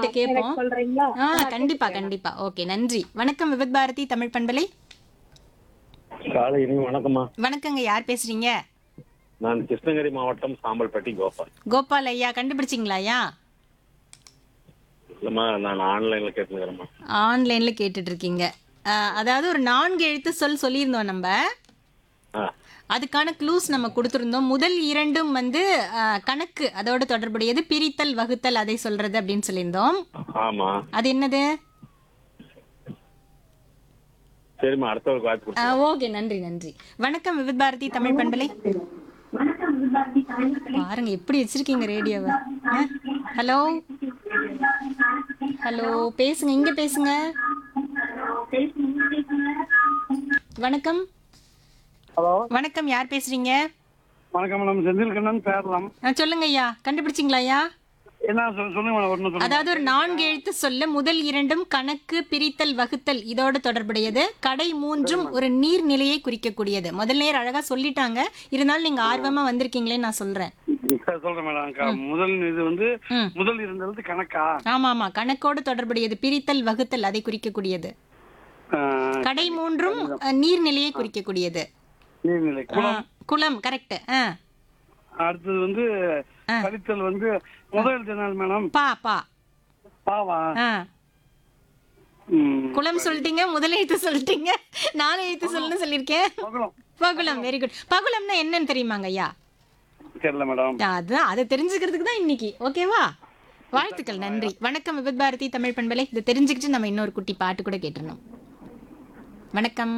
கேட்போம் சொல்றீங்களா ஆ கண்டிப்பா கண்டிப்பா ஓகே நன்றி வணக்கம் விபத் பாரதி தமிழ் பண்பலை காலை இனிமே வணக்கம்மா வணக்கங்க யார் பேசுறீங்க நான் கிருஷ்ணகிரி மாவட்டம் சாம்பல்பட்டி கோபால் கோபால் ஐயா கண்டுபிடிச்சிங்களா ஐயா இல்லம்மா நான் ஆன்லைன்ல கேட்டுக்கிறேம்மா ஆன்லைன்ல கேட்டுட்டு இருக்கீங்க ஆ, அதாவது ஒரு நான்கு எழுத்து சொல் சொல்லியிருந்தோம் நம்ம ஆ அதுக்கான க்ளூஸ் நம்ம கொடுத்துருந்தோம் முதல் இரண்டும் வந்து ஆ, கணக்கு அதோட தொடர்புடையது பிரித்தல் வகுத்தல் அதை சொல்றது அப்படின்னு சொல்லியிருந்தோம் ஆமா அது என்னது சரிம்மா அடுத்தவருக்கு வாய்ப்பு கொடுத்து ஓகே நன்றி நன்றி வணக்கம் விவித் பாரதி தமிழ் பண்பலை பாருங்க எப்படி வச்சிருக்கீங்க ரேடியோவை ஹலோ ஹலோ பேசுங்க இங்க பேசுங்க வணக்கம் ஹலோ வணக்கம் யார் பேசுறீங்க வணக்கம் மேடம் செந்தில் கண்ணன் பேரலாம் ஆ, சொல்லுங்க ஐயா கண்டுபிடிச்சிங்களா ஐயா என்ன சொல் சொல்லுங்க மேடம் ஒன்று சொல்லுங்க அதாவது ஒரு நான்கு எழுத்து சொல்ல முதல் இரண்டும் கணக்கு பிரித்தல் வகுத்தல் இதோடு தொடர்புடையது கடை மூன்றும் ஒரு நீர்நிலையை குறிக்கக்கூடியது முதல் நேர் அழகா சொல்லிட்டாங்க இருந்தாலும் நீங்க ஆர்வமா வந்திருக்கீங்களேன்னு நான் சொல்றேன் சரி, சொல்றேன் மேடம் க- முதல் இது வந்து ம். முதல் இருந்தது கணக்கா ஆமா ஆமா கணக்கோடு தொடர்புடையது பிரித்தல் வகுத்தல் அதை குறிக்கக்கூடியது ஆஹ், கடை மூன்றும் அஹ், நீர்நிலையை குறிக்கக்கூடியது நீர்நிலை ஆ, குளம் குளம் கரெக்ட் அடுத்தது வந்து ஆ. கழித்தல் வந்து முதல் எழுத்து என்ன மேடம் பா பா பாவா ஆ ம், குளம் சொல்லிட்டீங்க முதல் எழுத்து சொல்லிட்டீங்க நாலு எழுத்து சொல்லுன்னு சொல்லியிருக்கேன் பகுளம் பகுளம் வெரி குட் பகுளம்னா என்னன்னு தெரியுமாங்க ஐயா தெரியல மேடம் அதான் அதை தெரிஞ்சுக்கிறதுக்கு தான் இன்னைக்கு ஓகேவா வாழ்த்துக்கள் நன்றி வணக்கம் விபத் பாரதி தமிழ் பண்பலை இதை தெரிஞ்சுக்கிட்டு நம்ம இன்னொரு குட்டி பாட்டு கூட கேட்டுருந்தோம் வணக்கம்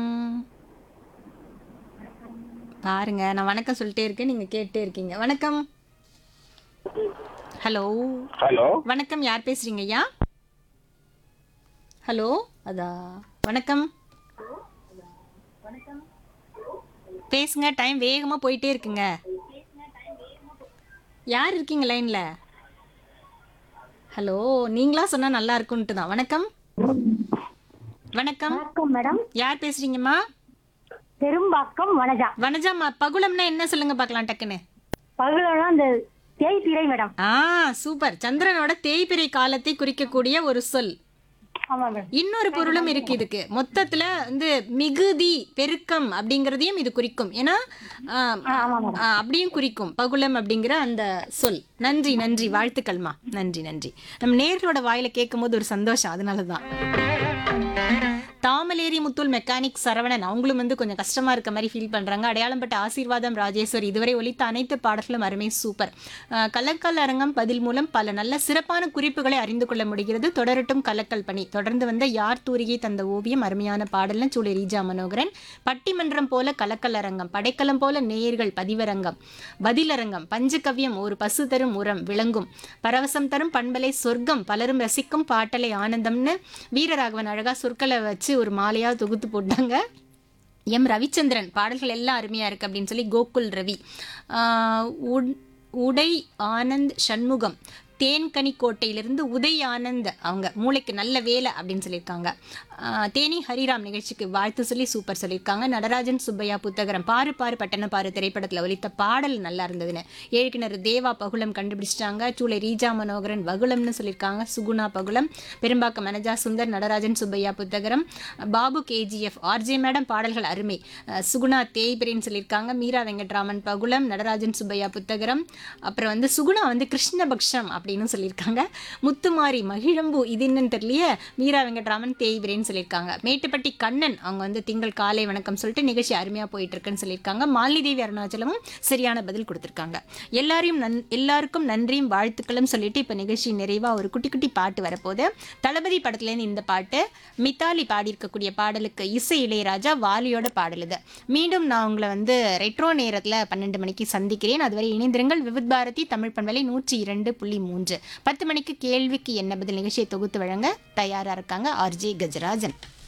பாருங்க நான் வணக்கம் சொல்லிட்டே இருக்கேன் நீங்க கேட்டே இருக்கீங்க வணக்கம் ஹலோ ஹலோ வணக்கம் யார் பேசுறீங்க ஐயா ஹலோ அதா வணக்கம் பேசுங்க டைம் வேகமா போயிட்டே இருக்குங்க யார் இருக்கீங்க லைன்ல ஹலோ நீங்களா சொன்னா நல்லா இருக்கும்ட்டு தான் வணக்கம் வணக்கம் வணக்கம் மேடம் யார் பேசுறீங்கம்மா பெரும்பாக்கம் வனஜா வனஜாம்மா பகுளம்னா என்ன சொல்லுங்க பார்க்கலாம் டக்குன்னு பகலோட அந்த தேய்பிரை மேடம் ஆ சூப்பர் சந்திரனோட தேய்பிறை காலத்தை குறிக்கக்கூடிய ஒரு சொல் ஆமா மேடம் இன்னொரு பொருளும் இருக்கு இதுக்கு மொத்தத்துல வந்து மிகுதி பெருக்கம் அப்படிங்கறதையும் இது குறிக்கும் ஏன்னா ஆ, ஆ, ஆமா மேடம் ஆ, அப்படியும் குறிக்கும் பகுலம் அப்படிங்கிற அந்த சொல் நன்றி நன்றி வாழ்த்துக்கள்மா நன்றி நன்றி நம்ம நேர்களோட வாயில கேட்கும் போது ஒரு சந்தோஷம் அதனாலதான் தாமலேரி முத்துல் மெக்கானிக் சரவணன் அவங்களும் வந்து கொஞ்சம் கஷ்டமா இருக்க மாதிரி ஃபீல் பண்றாங்க அடையாளம் பட்ட ஆசீர்வாதம் ராஜேஸ்வர் இதுவரை ஒலித்த அனைத்து பாடல்களும் அருமை சூப்பர் அஹ், கலக்கல் அரங்கம் பதில் மூலம் பல நல்ல சிறப்பான குறிப்புகளை அறிந்து கொள்ள முடிகிறது தொடரட்டும் கலக்கல் பணி தொடர்ந்து வந்த யார் தூரிகை தந்த ஓவியம் அருமையான பாடல்னு சூளை ரீஜா மனோகரன் பட்டிமன்றம் போல கலக்கல் அரங்கம் படைக்கலம் போல நேயர்கள் பதிவரங்கம் பதிலரங்கம் பஞ்சகவ்யம் ஒரு பசு தரும் உரம் விளங்கும் பரவசம் தரும் பண்பலை சொர்க்கம் பலரும் ரசிக்கும் பாட்டலை ஆனந்தம்னு வீரராகவன் அழகா சொற்களை வச்சு ஒரு மாலையா தொகுத்து போட்டாங்க எம் ரவிச்சந்திரன் பாடல்கள் எல்லாம் அருமையா இருக்கு அப்படின்னு சொல்லி கோகுல் ரவி ஆஹ் உட்- உடை ஆனந்த் சண்முகம் தேன்கனி கோட்டையிலிருந்து உதய் ஆனந்த் அவங்க மூளைக்கு நல்ல வேலை அப்படின்னு சொல்லியிருக்காங்க ஆஹ் தேனி ஹரிராம் நிகழ்ச்சிக்கு வாழ்த்து சொல்லி சூப்பர் சொல்லியிருக்காங்க நடராஜன் சுப்பையா புத்தகரம் பாரு பாரு பட்டண பாரு திரைப்படத்தில் ஒலித்த பாடல் நல்லா இருந்ததுன்னு ஏழுக்கிணறு தேவா பகுலம் கண்டுபிடிச்சிட்டாங்க சூளை ரீஜா மனோகரன் வகுளம்னு சொல்லியிருக்காங்க Suguna Bakulam Perumbakkam Manaja Sundar Natarajan Subbaiah Puthagaram Babu KGF RJ madam பாடல்கள் அருமை அஹ் சுகுணா தேய்பிரின்னு சொல்லியிருக்காங்க மீரா வெங்கட்ராமன் பகுலம் நடராஜன் சுப்பையா புத்தகரம் அப்புறம் வந்து சுகுணா வந்து கிருஷ்ணபக்ஷம் அப்படின்னு சொல்லியிருக்காங்க முத்துமாரி மகிழம்பு இது என்னன்னு தெரியலையே மீரா வெங்கட்ராமன் தேய்பிரேன்னு சொல்லியிருக்காங்க மேட்டுப்பட்டி கண்ணன் அவங்க வந்து திங்கள் காலை வணக்கம் சொல்லிட்டு நிகழ்ச்சி அருமையாக போயிட்டு இருக்குன்னு சொல்லியிருக்காங்க மாலிதேவி அருணாச்சலமும் சரியான பதில் கொடுத்துருக்காங்க எல்லாரையும் நன் எல்லாருக்கும் நன்றியும் வாழ்த்துக்களும் சொல்லிட்டு இப்போ நிகழ்ச்சி நிறைவாக ஒரு குட்டி குட்டி பாட்டு வரப்போகுது தளபதி படத்துலேருந்து இந்த பாட்டு மித்தாலி பாடியிருக்கக்கூடிய பாடலுக்கு இசை இளையராஜா வாலியோட பாடல் இது மீண்டும் நான் உங்களை வந்து ரெட்ரோ நேரத்தில் பன்னெண்டு மணிக்கு சந்திக்கிறேன் அதுவரை இணைந்திருங்கள் விவித் பாரதி தமிழ் பண்பலை நூற்றி இரண்டு புள்ளி மூன்று பத்து மணிக்கு கேள்விக்கு என்ன பதில் நிகழ்ச்சியை தொகுத்து வழங்க தயாராக இருக்காங்க ஆர்ஜே கஜராஜன்